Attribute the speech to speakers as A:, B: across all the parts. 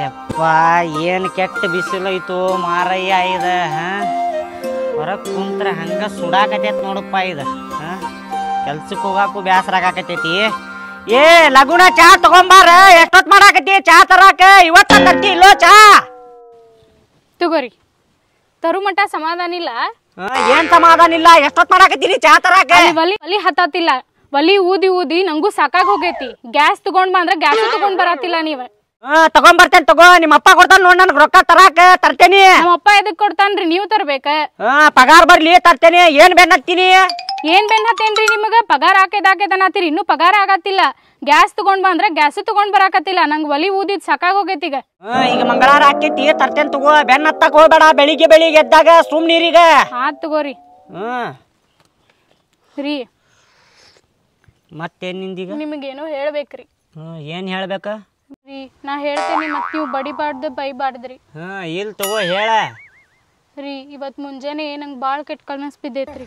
A: ಯಪ್ಪ ಏನು ಕೆಟ್ಟ ಬಿಸಿಲೈತು ಮಾರಯ್ಯ ಇದ ಹಾ ಹೊರಗೆ ಕುಂತ್ರ ಹಂಗ ಸುಡಾಕತೈತಿ ನೋಡಪ್ಪ ಇದು ಹಾ ಕೆಲ್ಸಕ್ಕೆ ಹೋಗಾಕು ಬ್ಯಾಸರ ಆಗಾಕತೈತಿ ಏ ಲಗುನ ಚಾ ತಗೊಂಬಾರ ಎಷ್ಟೊತ್ ಮಾಡಾಕತಿ ಚಾ ತರಾಕ ಇವತ್ತ ತರ್ತಿ ಇಲ್ಲೋ ಚಾ
B: ತಗೋರಿ ತರು ಮಟ ಸಮಾಧಾನ ಇಲ್ಲ
A: ಹಾ, ಏನ್ ಸಮಾಧಾನ ಇಲ್ಲ ಎಷ್ಟೊತ್ ಮಾಡಾಕತ್ತೀನಿ ಚಾ ತರಾಕ
B: ಅಲ್ಲಿ ಒಲಿ ಒಲಿ ಹತ್ತಾತಿಲ್ಲ ಒಲಿ ಊದಿ ಊದಿ ನಂಗೂ ಸಾಕಾಗ್ ಹೋಗೈತಿ ಗ್ಯಾಸ್ ತಗೊಂಡ್ ಬಾ ಅಂದ್ರ ಗ್ಯಾಸ್ ತಗೊಂಡ್ ಬರಾತಿಲ್ಲ ನೀವ್
A: ಹಾ ತಗೊಂಬರ್ತೇನೆ ತಗೋ ನಿಮ್ಮ ಅಪ್ಪ ಕೊಡ್ತಾನ ನೋಡ್ ನನ್ಗೆ ರೊಕ್ಕ ತರಾಕ ತರ್ತೇನಿ
B: ನಮ್ಮ ಅಪ್ಪ ಎದಕ್ ಕೊಡ್ತಾನ್ರಿ ನೀವ್ ತರ್ಬೇಕ
A: ಹಾ ಪಗಾರ ಬರ್ಲಿ ತರ್ತೇನಿ ಏನ್ ಬೆನ್ನತ್ತೀನಿ
B: ಏನ್ ಬೆನ್ ಹತ್ತೇನ್ರಿ ನಿಮಗ ಪಗಾರ ಹಾಕೇದಾಕೇದನಾತಿರಿ ಇನ್ನೂ ಪಗಾರ ಆಗತ್ತಿಲ್ಲ ಗ್ಯಾಸ್ ತಗೊಂಡ್ ಬಾ ಅಂದ್ರ ಗ್ಯಾಸ್ ತಗೊಂಡ್ ಬರಾಕತ್ತಿಲ್ಲ ನಂಗ್ ಒಲಿ ಊದಿದ್ ಸಾಕಾಗ್ ಹೋಗೈತಿ ಈಗ
A: ಹಾ, ಈಗ ಮಂಗಳವಾರ ಆಕೈತಿ ತರ್ತೇನೆ ತಗೋ ಬೆನ್ನ ಹತ್ತಕ್ ಹೋಗ್ಬೇಡ ಬೆಳಿಗ್ಗೆ ಬೆಳಿಗ್ಗೆ ಎದ್ದಾಗ ಸುಮ್ ನೀರೀಗ
B: ಆತ್ ತಗೋರಿ
A: ಹ್ಮ್
B: ರೀ
A: ಮತ್ತೇನ್ ನಿಂದೀಗ
B: ನಿಮಗೇನೋ ಹೇಳ್ಬೇಕ್ರಿ
A: ಹ್ಮ್ ಏನ್ ಹೇಳ್ಬೇಕ
B: ರೀ ನಾ ಹೇಳ್ತೇನಿ ಮತ್ ನೀವು ಬಡಿಬಾರ್ದು ಬೈಬಾರ್ದ್ರಿ
A: ಹಾ ಇಲ್ ತಗೋ ಹೇಳ
B: ರೀ ಇವತ್ ಮುಂಜಾನೆ ನಂಗೆ ಭಾಳ ಕೆಟ್ಟ ಕನಸ್ ಬಿದ್ದೈತ್ರಿ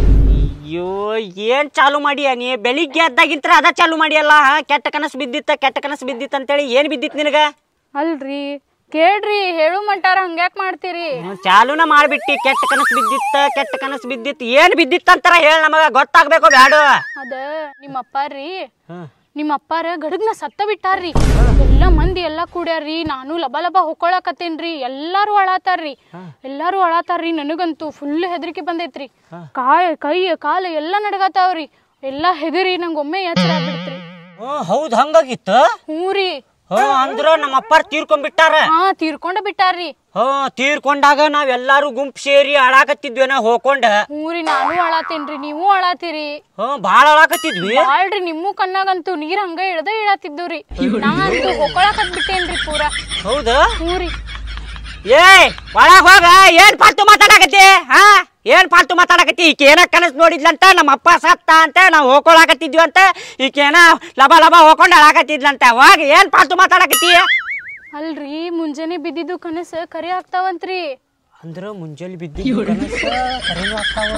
A: ಅಯ್ಯೋ ಏನ್ ಚಾಲು ಮಾಡಿಯ ನೀ ಬೆಳಿಗ್ಗೆ ಎದ್ದಾಗಿಂತ್ರ ಅದ ಚಾಲು ಮಾಡಿಯಲ್ಲ ಹಾ ಕೆಟ್ಟ ಕನಸು ಬಿದ್ದಿತ್ತ ಕೆಟ್ಟ ಕನಸು ಬಿದ್ದಿತ್ತ ಅಂತೇಳಿ ಏನ್ ಬಿದ್ದಿತ್ತು ನಿನಗ
B: ಅಲ್ರಿ ಕೇಳ್ರಿ ಹೇಳು ಮಟ್ಟಾರ ಹಂಗ್ಯಾಕ್ ಮಾಡ್ತೀರಿ
A: ಹ್ಮ್, ಚಾಲುನ ಮಾಡ್ಬಿಟ್ಟಿ ಕೆಟ್ಟ ಕನಸು ಬಿದ್ದಿತ್ತ ಕೆಟ್ಟ ಕನಸು ಬಿದ್ದಿತ್ತು ಏನ್ ಬಿದ್ದಿತ್ತ ಅಂತಾರ ಹೇಳ ನಮಗ ಗೊತ್ತಾಗ್ಬೇಕು ಬ್ಯಾಡು
B: ಅದ ನಿಮ್ಮ ಅಪ್ಪಾರ್ರಿ
A: ಹ್ಮ್
B: ನಿಮ್ಮ ಅಪ್ಪಾರ ಗಡಗ್ನ ಸತ್ತ ಬಿಟ್ಟಾರ್ರಿ ಎಲ್ಲ ಮಂದಿ ಎಲ್ಲಾ ಕೂಡ್ಯಾರ್ರಿ ನಾನು ಲಬ ಲಬ ಹೊಕ್ಕೊಳಕತ್ತೇನ್ರಿ ಎಲ್ಲಾರು ಅಳಾತಾರ್ರಿ ಎಲ್ಲಾರು ಅಳಾತಾರ್ರಿ ನನಗಂತೂ ಫುಲ್ ಹೆದರಿಕೆ ಬಂದೈತ್ರಿ ಕಾಯ್ ಕೈ ಕಾಲು ಎಲ್ಲ ನಡಗತಾವ್ರಿ ಎಲ್ಲಾ ಹೆದರಿ ನಂಗೆ ಒಮ್ಮೆ ಎಚ್ಚರ ಆಗ್ಬಿಡ್ತ್ರಿ
A: ಹ್ಮ್ ಹೌದ್ ಹಂಗಾಗಿತ್ತು
B: ಹ್ಞೂ ರೀ
A: ಹ್ಮ್ ಅಂದ್ರ ನಮ್ಮ ಅಪ್ಪಾರ್ ತೀರ್ಕೊಂಡ್ಬಿಟ್ಟಾರ
B: ಹಾ ತೀರ್ಕೊಂಡ ಬಿಟ್ಟಾರ್ರಿ
A: ಹ್ಮ್ ತೀರ್ಕೊಂಡಾಗ ನಾವೆಲ್ಲಾರು ಗುಂಪು ಸೇರಿ ಅಳಾಕತ್ತಿದ್ವೇನ ಹೋಕೊಂಡ
B: ಹ್ಞೂ ರೀ ನಾನು ಅಳಾತೇನ್ರಿ ನೀವು ಅಳಾತೀರಿ
A: ಹ್ಮ್ ಬಾಳ ಅಳಾಕತ್ತಿದ್ವಿ
B: ಬಾಳ್ರಿ ನಿಮ್ಮ ಕಣ್ಣಾಗಂತೂ ನೀರ್ ಹಂಗ ಇಳ್ದ ಇಳತಿದ್ದವ್ರಿ ನಾ ಅಂತೂ ಹೊಕ್ಕೊಳಕತ್ ಬಿಟ್ಟೇನ್ರಿ ಪೂರಾ
A: ಹೌದಾ
B: ಹ್ಞೂ ರೀ
A: ಏ ಒಳಗ್ ಹೋಗ ಏನ್ ಪಾಲ್ತು ಮಾತಾಡಕತ್ತಿ ಹಾ ಏನ್ ಪಾಲ್ತು ಮಾತಾಡಕತ್ತಿ ಈಕೆ ಏನ ಕನಸು ನೋಡಿದ್ಲಂತ ನಮ್ಮ ಅಪ್ಪ ಸತ್ತ ಅಂತ ನಾವು ಹೋಗ್ಕೊಳಕತ್ತಿದ್ವಿ ಅಂತ ಈಕೇನ ಲಬ ಲಬ ಹೋಗ್ಕೊಂಡು ಅಳಾಕತ್ತಿದ್ಲಂತ ಹೋಗಿ ಏನ್ ಪಾಲ್ತು ಮಾತಾಡಕತ್ತಿ
B: ಅಲ್ರಿ ಮುಂಜಾನೆ ಬಿದ್ದಿದ್ದು ಕನಸ ಕರೆ ಆಗ್ತಾವಂತ್ರಿ
A: ಅಂದ್ರ ಮುಂಜಾನೆ ಬಿದ್ದಿದ್ದು ಕನಸ ಕರೆನೂ ಆಗ್ತಾವ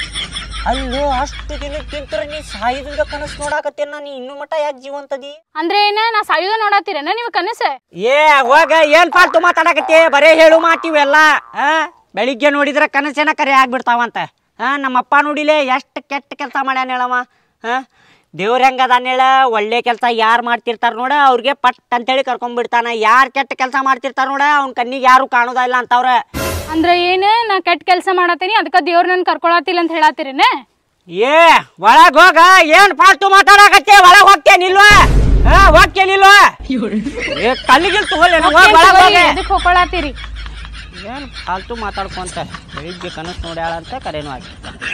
A: ಅಲ್ಲೋ ಅಷ್ಟು ದಿನಕ್ಕಿಂತ ನೀ ಸಾಯಿದ ಕನಸು ನೋಡಾಕತ್ತೇನ ನೀ ಇನ್ನೂ ಮಟ ಯಾಕೆ ಜೀವಂತದಿ
B: ಅಂದ್ರೆ ಏನ ನಾ ಸಾಯುದ ನೋಡತ್ತೀರೇನ ನೀವು ಕನಸ
A: ಏ ಹೋಗ ಏನ್ ಪಾಲ್ತು ಮಾತಾಡಕತ್ತಿ ಬರೇ ಹೇಳು ಮಾತಿವೆಲ್ಲ ಆ ಬೆಳಿಗ್ಗೆ ನೋಡಿದ್ರ ಕನಸೇನ ಕರೆ ಆಗ್ಬಿಡ್ತಾವಂತ ಹಾ ನಮ್ಮಪ್ಪ ನೋಡಿಲೆ ಎಷ್ಟು ಕೆಟ್ಟ ಕೆಲಸ ಮಾಡ್ಯಾನ ಹೇಳವ ಹಾ ದೇವ್ರ ಹೆಂಗದಾನ ಹೇಳ ಒಳ್ಳೆ ಕೆಲಸ ಯಾರು ಮಾಡ್ತಿರ್ತಾರ ನೋಡ ಅವ್ರಿಗೆ ಪಟ್ ಅಂತೇಳಿ ಕರ್ಕೊಂಡ್ಬಿಡ್ತಾನ ಯಾರು ಕೆಟ್ಟ ಕೆಲಸ ಮಾಡ್ತಿರ್ತಾರ ನೋಡ ಅವ್ನ ಕಣ್ಣಿಗೆ ಯಾರು ಕಾಣೋದ ಇಲ್ಲ ಅಂತವ್ರ
B: ಅಂದ್ರ ಏನ ನಾ ಕೆಟ್ಟ ಕೆಲಸ ಮಾಡತ್ತೀನಿ ಅದಕ್ಕ ದೇವ್ರ ನನ್ ಕರ್ಕೊಳತಿಲ್ಲ ಅಂತ ಹೇಳತ್ತೀರೇನ
A: ಏ ಒಳಗ್ ಹೋಗ ಏನ್ ಫಾಲ್ತು ಮಾತಾಡಕತ್ತೆ ಒಳಗ್ ಹೋಗ್ತೇನಿಲ್ವಾ ಹಾ ಹೋಗ್ತೇನಿಲ್ವಾ ಏ ಕಲ್ಲಿಗಿಲ್ ತಗೊಳ್ಳೇನು ಹೋಗ್ ಒಳಗ್ ಹೋಗೆ
B: ಎದಕ್ ಹೊಕ್ಕೊಳತ್ತೀರಿ
A: ಏನ್ ಫಾಲ್ತು ಮಾತಾಡ್ಕೊಂತ ಬೆಳಿಗ್ಗೆ ಕನಸು ನೋಡ್ಯಾಳ ಅಂತ ಕರೆನೂ ಆಗಿ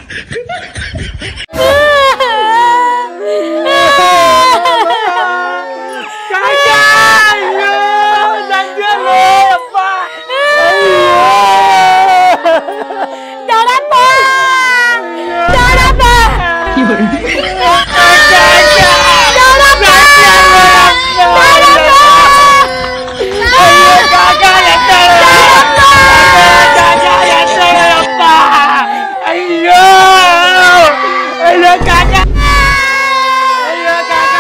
A: ಅಯ್ಯೋ ಅಯ್ಯೋ ಕಾಕ ಅಯ್ಯೋ ಕಾಕ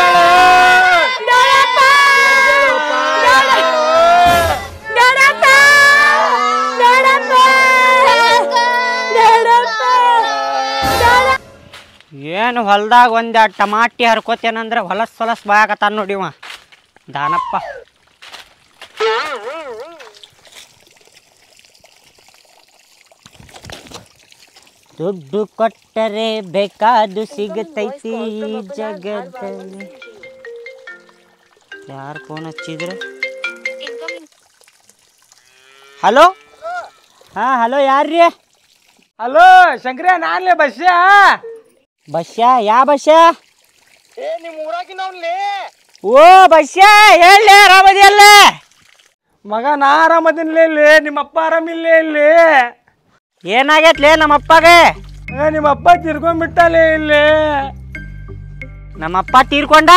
A: ಏನು ಹೊಲ್ದಾಗ ಒಂದ ಟಮಾಟಿ ಹರ್ಕೋತೇನಂದ್ರೆ ಹೊಲಸ್ ಹೊಲಸ್ ಬಾಗತ್ತಾನ ನೋಡಿವ ದಾನಪ್ಪ ದುಡ್ಡು ಕೊಟ್ಟರೆ ಬೇಕಾದು ಸಿಗತೈತಿ ಈ ಜಗತ್ತಲ್ಲಿ ಯಾರು ಫೋನ್ ಹಚ್ಚಿದ್ರ ಹಲೋ ಹಾ ಹಲೋ ಯಾರ್ರೀ
C: ಹಲೋ ಶಂಕರ ನಾನ್ಲೆ ಬಸ್ಯ
A: ಬಸ್ಯಾ ಯಾ ಬಸ್ಯಾ
C: ಏ ನಿಮ್ ಊರಾಗಿನವ್ನ್ಲೇ
A: ಓ ಬಸ್ಯಾ ಹೇಳಿ ಆರಾಮದಿಯಲ್ಲ
C: ಮಗ ನಾ ಆರಾಮದಿನ್ಲೇ ಇಲ್ಲಿ ನಿಮ್ಮ ಅಪ್ಪ ಆರಾಮಿಲ್ಲೇ ಇಲ್ಲಿ
A: ಏನಾಗೈತ್ಲೇ ನಮ್ಮ ಅಪ್ಪಗೆ
C: ಏ ನಿಮ್ಮ ಅಪ್ಪ ತಿರ್ಕೊಂಡ್ಬಿಟ್ಟಲೇ ಇಲ್ಲಿ
A: ನಮ್ಮಪ್ಪ ತೀರ್ಕೊಂಡ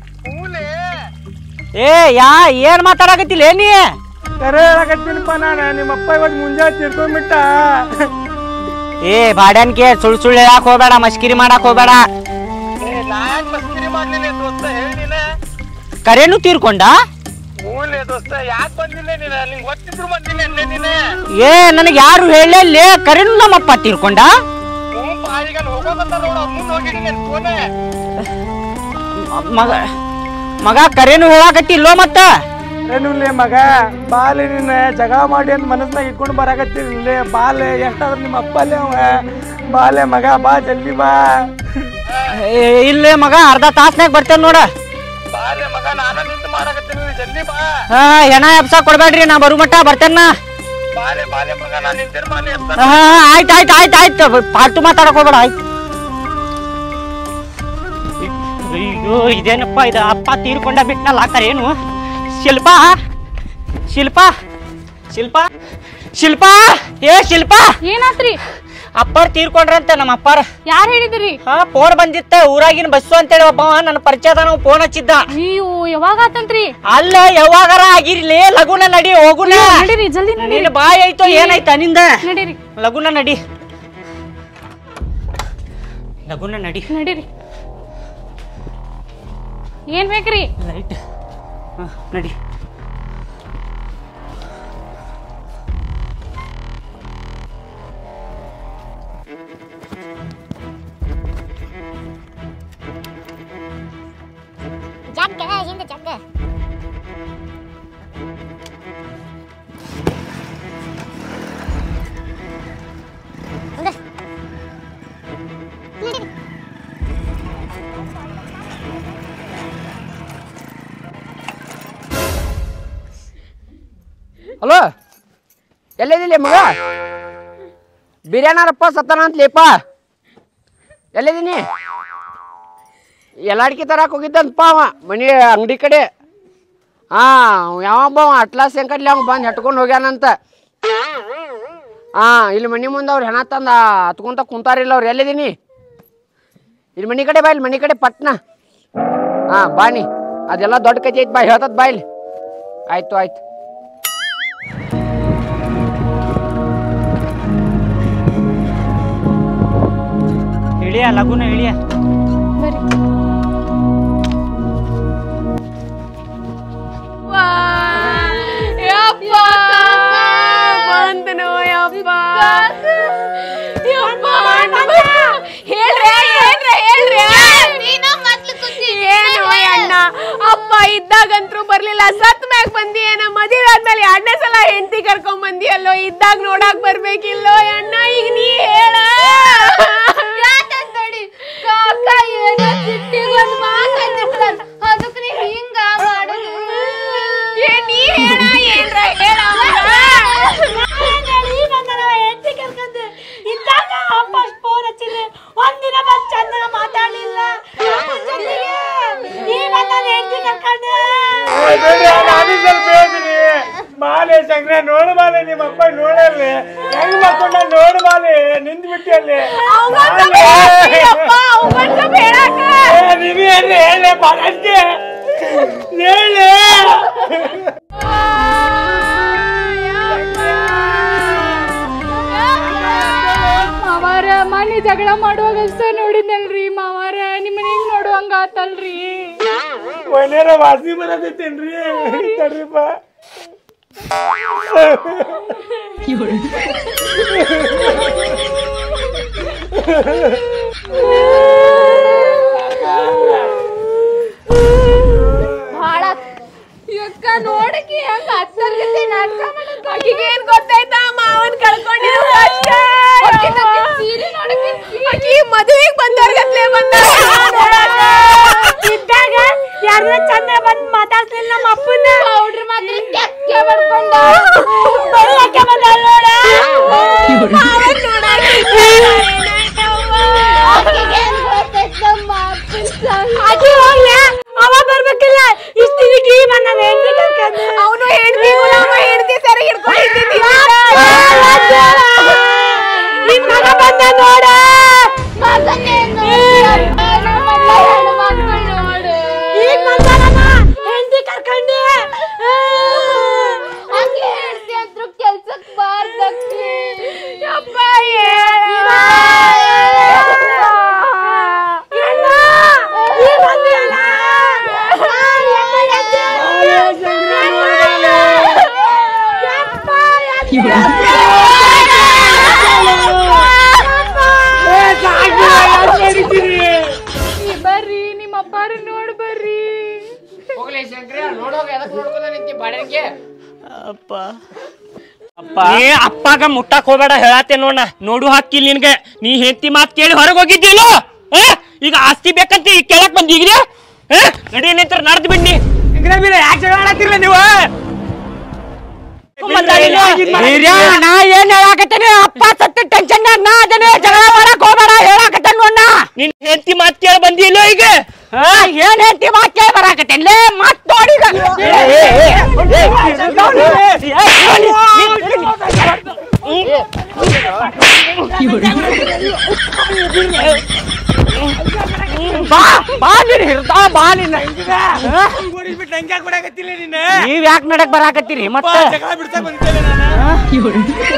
A: ಏ ಯಾ ಏನ್ ಮಾತಾಡಕತ್ತಿಲ್ಲ ನೀ
C: ಕರೆ ಹೇಳಕತ್ತೀನಪ್ಪ ನಾನು ನಿಮ್ಮ ಅಪ್ಪ ಇವತ್ತು ಮುಂಜಾನೆ ತಿರ್ಕೊಂಡ್ಬಿಟ್ಟ
A: ಏ ಬಾಡ್ಯಾನ್ಕೆ ಸುಳ್ ಸುಳ್ಳು ಹೇಳಕ್ ಹೋಗ್ಬೇಡ ಮಸ್ಕಿರಿ ಮಾಡಕ್ ಹೋಗ್ಬೇಡ ಕರೆನು ತೀರ್ಕೊಂಡ
C: ಹೂಲೆ ದೋಸ್ತ ಯಾಕೆ ಬಂದಿಲ್ಲ ನೀನ ನಿಂಗೆ ಗೊತ್ತಿದ್ರು ಬಂದಿಲ್ಲ ಇಲ್ಲೇ ನೀನೆ
A: ಏ ನನಗೆ ಯಾರು ಹೇಳಲೇ ಕರೆನು ನಮ್ಮಪ್ಪ ತೀರ್ಕೊಂಡ
C: ಹ್ಞೂ ಈಗ ಹೋಗೋದಂತ ನೋಡು ಅವ್ರ ಮುಂದೆ ಹೋಗಿ ನೀನು ಫೋನೆ
A: ಮಗ ಮಗ ಕರೆನು ಹೇಳಾಕತ್ತಿಲ್ಲೋ ಮತ್ತ
C: ಏನುಲ್ಲೇ ಮಗ ಬಾಲೆ ನಿನ್ನ ಜಗ ಮಾಡಿ ಅಂತ ಮನಸ್ನಾಗ ಇಟ್ಕೊಂಡು ಬರಾಕತ್ತೀನಿಲ್ಲೇ ಬಾಲೆ ಎಷ್ಟಾದ್ರೂ ನಿಮ್ಮ ಅಪ್ಪಲ್ಲೇ ಅವ ಬಾಲೆ ಮಗ ಬಾ ಜಲ್ದಿ ಬಾ
A: ಏ, ಇಲ್ಲೇ ಮಗ ಅರ್ಧ ತಾಸ್ನಾಗ ಬರ್ತೇನೆ ನೋಡ
C: ಬಾಲೆ ಮಗ ನಾನು ನಿಂತು ಮಾಡಕತ್ತೀನಿ ಜಲ್ದಿ ಬಾ
A: ಹಾ ಹೆಣ ಎಬ್ಸ ಕೊಡ್ಬೇಡ್ರಿ ನಾ ಬರು ಮಟ್ಟ ಬರ್ತೇನ
C: ಬಾಲೆ ಬಾಲೆ ಮಗ ನಾನು ನಿಂತಿರ್ ಬಾಲೆ ಎತ್ತ
A: ಹಾ ಆಯ್ತು ಆಯ್ತು ಆಯ್ತು ಆಯ್ತು ಪಾಟು ಮಾತಾಡಕ್ ಹೋಗ್ಬೇಡ ಆಯ್ತು ಅಯ್ಯೋ ಇದೇನಪ್ಪ ಇದು ಅಪ್ಪ ತೀರ್ಕೊಂಡ ಬಿಟ್ನಲ್ಲ ಏನು ಶಿಲ್ಪ ಶಿಲ್ಪ ಶಿಲ್ಪ ಶಿಲ್ಪ ಏ ಶಿಲ್ಪ
B: ಏನಾತ್ರಿ
A: ಅಪ್ಪರ್ ತೀರ್ಕೊಂಡ್ರಂತೆ ನಮ್ಮ ಅಪ್ಪಾರ
B: ಯಾರ್ ಹೇಳಿದ್ರಿ
A: ಹಾ ಫೋನ್ ಬಂದಿತ್ತ ಊರಾಗಿನ ಬಸ್ಸು ಅಂತೇಳಿ ಒಬ್ಬವ ನನ್ನ ಪರಿಚಯದ ನಾವು ಫೋನ್ ಹಚ್ಚಿದ್ದ
B: ಅಯ್ಯೋ ಯಾವಾಗ ಆತಂತ್ರಿ
A: ಅಲ್ಲ ಯಾವಾಗಾರ ಆಗಿರ್ಲಿ ಲಗುನ ನಡಿ ಹೋಗುನ
B: ನಡೀರಿ ಜಲ್ದಿ ನಡೀರಿ
A: ನಿನ್ನ ಬಾಯ್ ಆಯ್ತು ಏನಾಯ್ತ ನಿಂದ
B: ನಡೀರಿ
A: ಲಗುನ ನಡಿ ಲಗುನ ನಡಿ
B: ನಡೀರಿ ಏನ್ ಬೇಕ್ರಿ
A: ಲೈಟ್ ನಡಿ
D: ಜಗ್ಗ ಹಿಂದೆ ಜಗ್ಗ
E: ಹಲೋ ಎಲ್ಲಿದಿಲ್ಲ ಮಗ ಬಿರಿಯಾನಾರಪ್ಪ ಸತ್ತಾನ ಅಂತಲೇಪ ಎಲ್ಲಿದ್ದೀನಿ ಎಲ್ಲಾಡ್ಕಿ ತರಕ್ಕೆ ಹೋಗಿದ್ದಂತಪ್ಪ ಅವ ಮನೆ ಅಂಗಡಿ ಕಡೆ ಹಾಂ ಯಾವೊಬ್ಬ ಅವ ಅಟ್ಲಾಸ್ ಹೆಂಕಡ್ಲಿ ಅವ ಬಂದು ಹೆಟ್ಕೊಂಡು ಹೋಗ್ಯಾನಂತ ಹಾಂ ಇಲ್ಲಿ ಮನೆ ಮುಂದೆ ಅವ್ರು ಹೆಣ ತಂದ ಹತ್ಕೊಂತ ಕುಂತಾರಿಲ್ಲ ಅವ್ರು ಎಲ್ಲಿದ್ದೀನಿ ಇಲ್ಲಿ ಮನೆ ಕಡೆ ಬಾ ಇಲ್ಲಿ ಮನೆ ಕಡೆ ಪಟ್ನ ಹಾಂ ಬಾನಿ ಅದೆಲ್ಲ ದೊಡ್ಡ ಕೈ ಐತಿ ಬಾ ಹೇಳ್ತದ ಬಾ ಇಲ್ಲಿ ಆಯ್ತು ಆಯ್ತು
A: ಇಳಿಯ ಲಗುನ ಇಳಿಯ
B: ಬರ್ರಿ
F: ಬಂದನು ಯಪ್ಪ ಯಪ್ಪ ಹೇಳ್ರೆ ಏನ್ರೆ ಹೇಳ್ರೆ
D: ನೀನು ಮೊದ್ಲು ಕೂತಿ
F: ಏನು ಅಣ್ಣ ಅಪ್ಪ ಇದ್ದಾಗಂತ್ರು ಬರ್ಲಿಲ್ಲ ಸತ್ ಮ್ಯಾಗ ಬಂದಿ ಏನ ಮದುವೆ ಆದ್ಮೇಲೆ ಎರಡನೇ ಸಲ ಹೆಂಡತಿ ಕರ್ಕೊಂಡ್ ಬಂದಿಯಲ್ಲೋ ಇದ್ದಾಗ ನೋಡಾಕ್ ಬರ್ಬೇಕಿಲ್ಲೋ ಅಣ್ಣ ಈಗ ನೀ ಹೇಳ
D: ಯಾಕಂತಡಿ ಕಾಕ ಏನೋ ಸಿಟ್ಟಿಗೊಂದ್ ಮಾತಾಡ್ತಿರ್ತಾರ ಅದಕ್ಕೆ ನೀ ಹಿಂಗ ಮಾಡುದು
F: ಏ ನೀ ಹೇಳ ಏನ್ರ ಹೇಳ
G: ಇದ್ದಾಗ ಅಪ್ಪ ಫೋನ್ ಹಚ್ಚಿದ್ರೆ ಒಂದಿನ ಬಂದ್ ಚಂದ ಮಾತಾಡ್ಲಿಲ್ಲ ಈ ಬಂದ ಹೆಂಡತಿ ಕರ್ಕೊಂಡು
C: ನಾನು ಸ್ವಲ್ಪ ಹೇಳ್ತೀನಿ ಬಾಲೆ ಶಂಕರ ನೋಡು ಬಾಲೆ ನಿಮ್ಮ ಅಪ್ಪ ನೋಡಲ್ಲಿ ಹೆಂಗ್ ಮಾಡ್ಕೊಂಡ ನೋಡು ಬಾಲೆ ನಿಂತು ಬಿಟ್ಟಿ ಅಲ್ಲಿ ನೀನು ಏನು ಹೇಳಿ ಬಾಲಕ್ಕೆ ಹೇಳಿ
B: ಮಾವಾರ ಮನೆ ಜಗಳ ಮಾಡುವಾಗ ಅಷ್ಟೇ ನೋಡಿದ್ನಲ್ರಿ ಮಾವಾರ ನಿಮ್ಮನ್ನ ಹೆಂಗ್ ನೋಡುವಂಗ ಆತಲ್ರಿ
C: ಒಳ್ಳೆಯ ವಾಸಿ ಬರತೈತೇನ್ರಿ ತಡ್ರಿಪ್ಪ
F: ಭಾಳ ಯಕ್ಕ ನೋಡಕಿ ಹೆಂಗ ಹತ್ತರ್ಗತಿ ನಾಟಕ ಆಕಿಗೆ ಏನ್ ಗೊತ್ತಾಯ್ತ ಮಾವನ್ ಕಳ್ಕೊಂಡಿರೋ ಕಷ್ಟ ಆಕಿ ಮದುವೆಗೆ ಬಂದವ್ರಿಗತ್ಲೆ ಬಂದ
G: ಇದ್ದಾಗ ಯಾರ ಚಂದ ಬಂದ್ ಮಾತಾಡ್ತಿಲ್ಲ ನಮ್ಮ ಅಪ್ಪನ
D: ಪೌಡ್ರ್ ಮಾತ್ರ ಕೆಕ್ಕೆ ಬಡ್ಕೊಂಡ
G: ಬರೋಕೆ ಬಂದ ನೋಡ
F: ಮಾವನ್ ನೋಡಾಕಿ
D: ಆಕಿಗೇನ್ ಗೊತ್ತೈತ್ ನಮ್ಮ ಅಪ್ಪನ್ ಸಂಗ.
G: ಆಕಿ ಹೋಗ್ಲ ಅವ ಬರ್ಬೇಕಿಲ್ಲ ಇಷ್ಟ ದಿನಕ್ಕೆ ಈ ಬಂದ ಹೆಂಡತಿ ಕರ್ಕೊಂಡು
F: ಅವನು ಹೆಂಡತಿ ಅವ ಹೆಂಡತಿ ಸರಿ ಹಿಡ್ಕೊಂಡಿದ್ದೀನಿ
G: ನಿನ್ ಮಗ ಬಂದ ನೋಡ
D: ಮಗನೇ ನೋಡ್ತೀಯಪ್ಪ, ನಮ್ಮಲ್ಲ ಹೆಣ್ಣು ಮಕ್ಕಳು
B: ಅಪ್ಪಾರ ನೋಡ್ ಬರ್ರಿ
E: ಹೋಗ್ಲಿ ಶಂಕರ ನೋಡೋಗ ಎದಕ್ ನೋಡ್ಕೊಂಡ ನಿಂತಿ ಬಾಡಿಗೆ
A: ಅಪ್ಪ ನೀ ಅಪ್ಪಾಗ ಮುಟ್ಟಕ್ ಹೋಗ್ಬೇಡ ಹೇಳತ್ತೆ ನೋಡ ನೋಡು ಹಾಕಿಲ್ ನಿನ್ಗೆ ನೀ ಹೆಂಡತಿ ಮಾತ್ ಕೇಳಿ ಹೊರಗೆ ಹೋಗಿದ್ದಿಲ್ಲ ಆ? ಈಗ ಆಸ್ತಿ ಬೇಕಂತ ಈಗ ಕೇಳಕ್ ಬಂದಿಗ್ರಿ ನಡಿ ನಿಂತ್ರ ನಡ್ದ್ ಬಿಡ್ನಿ
C: ಯಾಕೆ ಜಗಳ ಆಡತ್ತೀರಲ್ಲ ನೀವು
A: ನಾ ಏನ್ ಹೇಳಾಕತ್ತೇನೆ ಅಪ್ಪ ಸತ್ತ ಟೆನ್ಷನ್ ನಾ ಅದನ್ನ ಜಗಳ ಮಾಡಕ್ ಹೋಗ್ಬೇಡ ಹೇಳಾಕತ್ತೇನ್ ನೋಡ ನಿನ್ ಹೆಂಡತಿ ಮಾತ್ ಕೇಳಿ ಬಂದಿಲ್ಲ ಈಗ ಏನ್ ಹೆಂಡತಿ ಮಾತ್ ಕೇಳಿ ಬರಾಕತ್ತೇನ್ಲೇ ಮತ್ ನೋಡಿ ಬಾ ಬಾ ನೀನ್ ಹಿಡ್ದ ಬಾ ನೀನ್
C: ಬಿಟ್ಟು ನಂಗೆ ಯಾಕೆ ಕೊಡಕತ್ತಿಲ್ಲ ನೀನು
A: ನೀವ್ ಯಾಕೆ ನಡಕ್ ಬರಾಕತ್ತೀರಿ ಮತ್ತೆ
C: ಜಗಳ ಬಿಡ್ಸಕ್ ಬಂದಿದ್ದೇನೆ ನಾನು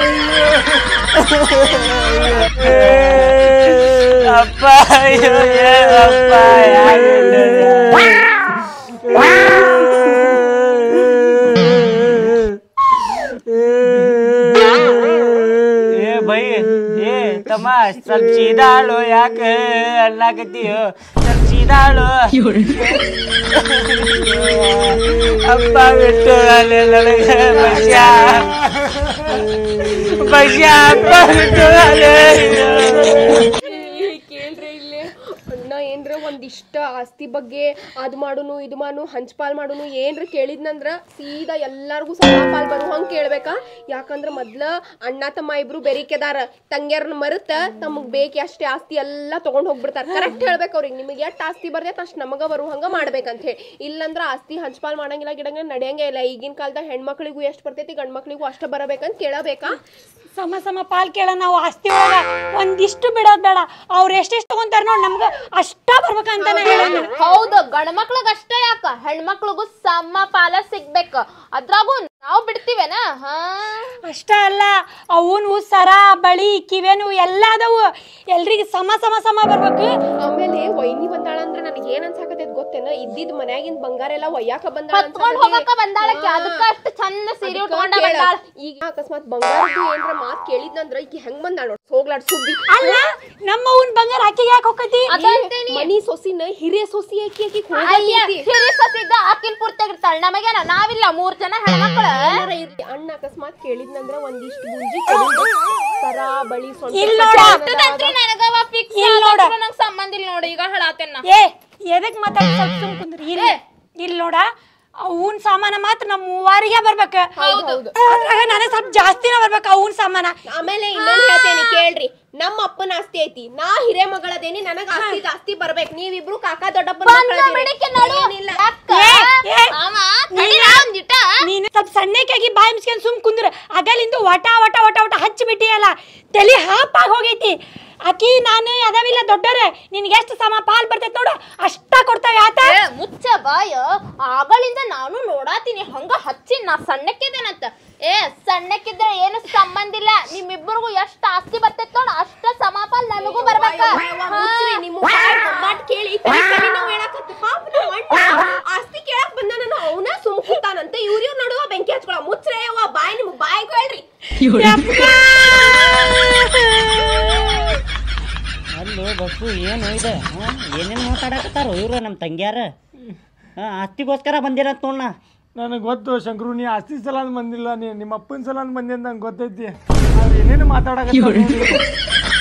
A: ಅಪ್ಪ ಅಯ್ಯೋ ಅಪ್ಪ ಏ ಬೈ ಏ ತಮ್ಮ ಸ್ವಲ್ಪ ಸೀದಾಳು ಯಾಕೆ ಅಲ್ಲಾಕತ್ತೀಯೋ ಸ್ವಲ್ಪ ಸೀದಾಳು ಅಪ್ಪ ಬಿಟ್ಟು ಅಲ್ಲೇ ನನಗೆ ಬಸ್ಯ ಬಸ್ಯ ಅಪ್ಪ ಬಿಟ್ಟು ಅಲ್ಲೇ
F: ಕೇಳ್ರಿ ಇಲ್ಲೇ ಅಣ್ಣ ಏನ್ರ ಒಂದಿಷ್ಟ ಆಸ್ತಿ ಬಗ್ಗೆ ಅದ್ ಮಾಡುನು ಇದು ಮಾಡು ಹಂಚ್ಪಾಲ್ ಮಾಡುನು ಏನ್ರ ಕೇಳಿದ್ನಂದ್ರ ಸೀದಾ ಎಲ್ಲಾರ್ಗೂ ಸಮಪಾಲ್ ಬರು ಹಂಗ್ ಕೇಳ್ಬೇಕಾ ಯಾಕಂದ್ರ ಮೊದ್ಲ ಅಣ್ಣ ತಮ್ಮ ಇಬ್ರು ಬೆರಿಕೆದಾರ ತಂಗ್ಯಾರನ್ನ ಮರುತ ತಮಗ್ ಬೇಕಿ ಅಷ್ಟೇ ಆಸ್ತಿ ಎಲ್ಲಾ ತಗೊಂಡ್ ಹೋಗ್ಬಿಡ್ತಾರ ಕರೆಕ್ಟ್ ಹೇಳ್ಬೇಕು ಅವ್ರಿಗೆ ನಿಮಗೆ ಎಷ್ಟ್ ಆಸ್ತಿ ಬರ್ತೈತೆ ಅಷ್ಟ್ ನಮಗ ಬರು ಹಂಗ ಮಾಡ್ಬೇಕಂತ ಹೇಳಿ ಇಲ್ಲಂದ್ರ ಆಸ್ತಿ ಹಂಚ್ಪಾಲ್ ಮಾಡಂಗಿಲ್ಲ ಗಿಡಂಗ ನಡೆಯಂಗೇ ಇಲ್ಲ ಈಗಿನ ಕಾಲದಾಗ ಹೆಣ್ಮಕ್ಳಿಗೂ ಎಷ್ಟ್ ಬರ್ತೈತಿ ಗಂಡ್ ಮಕ್ಳಿಗೂ ಅಷ್ಟ ಬರಬೇಕಂತ ಕೇಳಬೇಕಾ
G: ಸಮ ಸಮ ಪಾಲ್ ಕೇಳ ನಾವು ಆಸ್ತಿ ಒಳಗ ಒಂದಿಷ್ಟು ಬಿಡೋದ್ ಬೇಡ ಅವ್ರ ಎಷ್ಟೆಷ್ಟು ತಗೊಂತಾರ ನೋಡ್ ನಮ್ಗ ಅಷ್ಟ ಬರ್ಬೇಕಂತ ಹೇಳ
D: ಹೌದು ಗಂಡ್ಮಕ್ಳಿಗ್ ಅಷ್ಟೇ ಯಾಕ ಹೆಣ್ಮಕ್ಳಿಗೂ ಸಮ ಪಾಲ ಸಿಗ್ಬೇಕು ಅದ್ರಾಗೂ ನಾವ್ ಬಿಡ್ತೀವೇನ ಹಾ
G: ಅಷ್ಟ ಅಲ್ಲ ಅವನು ಸರ ಬಳಿ ಕಿವೆನು ಎಲ್ಲ ಅದಾವು ಎಲ್ರಿಗೂ ಸಮ ಸಮ ಸಮ ಬರ್ಬೇಕು
F: ಆಮೇಲೆ ವೈನಿ ಬಂದಾಳ ಅಂದ್ರೆ ನನಗೆ ಏನ್ ಅನ್ಸಾಕತೈತ್ ಗೊತ್ತೇನ ಇದ್ದಿದ್ ಮನ್ಯಾಗಿನ್ ಬಂಗಾರ ಎಲ್ಲ ಒಯ್ಯಾಕ ಬಂದಾಳ
D: ಹೊತ್ಕೊಂಡ್ ಹೋಗಕ್ಕ ಬಂದಾಳಕ್ಕೆ ಅದಕ್ಕ ಅಷ್ಟ ಚಂದ ಸೀರೆ ಉಟ್ಕೊಂಡ ಬಂದಾಳ
F: ಈಗ ಅಕಸ್ಮಾತ್ ಬಂಗಾರದ್ದು ಏನ್ರ ಮಾತ್ ಕೇಳಿದ್ನಂದ್ರ ಈಗ ಹೆಂಗ್ ಬಂದಾಳ ನೋಡ್ ಹೋಗ್ಲಾಡ್ ಸುದ್ದಿ
G: ಅಲ್ಲ ನಮ್ಮ ಅವ್ನ ಬಂಗಾರ ಆಕಿಗೆ ಯಾಕೆ ಹೋಗತಿ
D: ಅದಂತೀನಿ
F: ಮನಿ ಸೊಸಿನ ಹಿರಿಯ ಸೊಸಿ ಆಕಿ ಆಕಿ
D: ಅಯ್ಯ ಹಿರಿ ಸಸಿದ್ದ ಆಕಿನ್ ಪೂರ್ತಿಯಾಗಿರ್ತಾಳ ನಮಗೇನ ನಾವಿಲ್ಲ ಮೂರ್ ಜನ ಹೆಣ್ಮಕ್ಳ
F: ಅಣ್ಣ ಅಕಸ್ಮಾತ್ ಕೇಳಿದ್ನಂದ್ರ ಒಂದಿಷ್ಟು ಗುಂಜಿ ಕೊಡುದು ಸರ ಬಳಿ ಸ್ವಂತ
G: ಇಲ್ ನೋಡ
D: ನನಗವ ಫಿಕ್ಸ್
G: ಇಲ್ ನೋಡ.
D: ನಂಗ್ ಸಂಬಂಧ ಇಲ್ಲ ನೋಡಿ ಈಗ ಹೇಳಾತೆನ
G: ಏ ಎದಕ್ ಮಾತಾಡಿ ಸ್ವಲ್ಪ ಸುಮ್ ಕುಂದ್ರಿ ಇಲ್ಲ ಇಲ್ಲಿ ನೋಡ ಅವನ್ ಸಾಮಾನ ಮಾತ್ರ ನಮ್ಮ ಮೂವಾರಿಗೆ ಬರ್ಬೇಕ ಅದ್ರಾಗ ನನಗೆ ಸ್ವಲ್ಪ ಜಾಸ್ತಿನ ಬರ್ಬೇಕು ಅವನ್ ಸಾಮಾನ
F: ಆಮೇಲೆ ಇನ್ನೊಂದ್ ಹೇಳ್ತೇನೆ ಕೇಳ್ರಿ ನಮ್ಮ ಅಪ್ಪನ ಆಸ್ತಿ ಐತಿ ನಾ ಹಿರೇ ಮಗಳದೇನಿ ನನಗ ಆಸ್ತಿ ಜಾಸ್ತಿ ಬರ್ಬೇಕು ನೀವಿಬ್ರು ಕಾಕಾ ದೊಡ್ಡಪ್ಪನ
D: ಬಿಡಕ್ಕೆ ನೋಡು
F: ಏನಿಲ್ಲ
G: ಏ, ಏ,
D: ಅವ ತಡೀರ ಒಂದಿಟ
G: ನೀನು ಸ್ವಲ್ಪ ಸಣ್ಣಕ್ಕಾಗಿ ಬಾಯಿ ಮುಸ್ಕೊಂಡು ಸುಮ್ ಕುಂದ್ರ ಅಗಲಿಂದ ವಟ ವಟ ವಟ ವಟ ಹಚ್ಚಿ ಬಿಟ್ಟಿಯಲ್ಲ ತಲೆ ಹಾಪಾಗಿ ಹೋಗೈತಿ ಆಕಿ ನಾನು ಅದಾವಿಲ್ಲ ದೊಡ್ಡರೆ ನಿನ್ಗೆ ಎಷ್ಟು ಸಮ ಪಾಲ್ ಬರ್ತೈತೆ ನೋಡು ಅಷ್ಟ ಕೊಡ್ತಾವೆ ಆತ
D: ಏ, ಮುಚ್ಚ ಬಾಯ ಆಗಳಿಂದ ನಾನು ನೋಡಾತೀನಿ ಹಂಗ ಹಚ್ಚಿ ನಾ ಸಣ್ಣಕ್ಕಿದ್ದೇನಂತ ಏ ಸಣ್ಣಕ್ಕಿದ್ರೆ ಏನು ಸಂಬಂಧ ಇಲ್ಲ ನಿಮ್ಮಿಬ್ಬರಿಗೂ ಎಷ್ಟ್ ಆಸ್ತಿ ಬರ್ತೈತ್ ನೋಡ ಅಷ್ಟ ಸಮಪಾಲ್ ನನಗೂ ಬರ್ಬೇಕ
F: ಮುಚ್ಚ್ರಿ, ನಿಮ್ಮ ಬಾಳ್ ಬೊಂಬಾಟ್ ಕೇಳಿ ತಲಿ ತಲಿ ನೋವ್ ಹೇಳಾಕತ್ತಿ. ಪಾಪ ನಮ್ಮ ಅಣ್ಣ ಆಸ್ತಿ ಕೇಳಕ್ ಬಂದಾನ ಅವನ ಸುಮ್ ಕೂತಾನಂತ ಇವ್ರ ಇವ್ರ ನಡುವ ಬೆಂಕಿ ಹಚ್ಕೊಳ ಮುಚ್ಚ್ರೆ ಅವ್ವ ಬಾಯ್ ನಿಮ್ಗ್ ಬಾಯ್ಗೂ ಹೇಳ್ರಿ
A: ಅಲ್ಲೋ ಬಸ್ಸು ಏನು ಇದೆ ಏನೇನು ಮಾತಾಡಕತ್ತಾರೋ ಇವ್ರು ನಮ್ಮ ತಂಗ್ಯಾರ ಆ, ಆಸ್ತಿಗೋಸ್ಕರ ಬಂದಿರತ್ ನೋಡ್ನ
C: ನನಗೆ ಗೊತ್ತು ಶಂಕರು ನೀ ಆಸ್ತಿ ಸಲ ಬಂದಿಲ್ಲ ನೀ ನಿಮ್ಮ ಅಪ್ಪನ ಸಲ ಬಂದಿ ಅಂತ ನಂಗೆ ಗೊತ್ತೈತಿ ಅವ್ರು ಏನೇನು ಮಾತಾಡಕ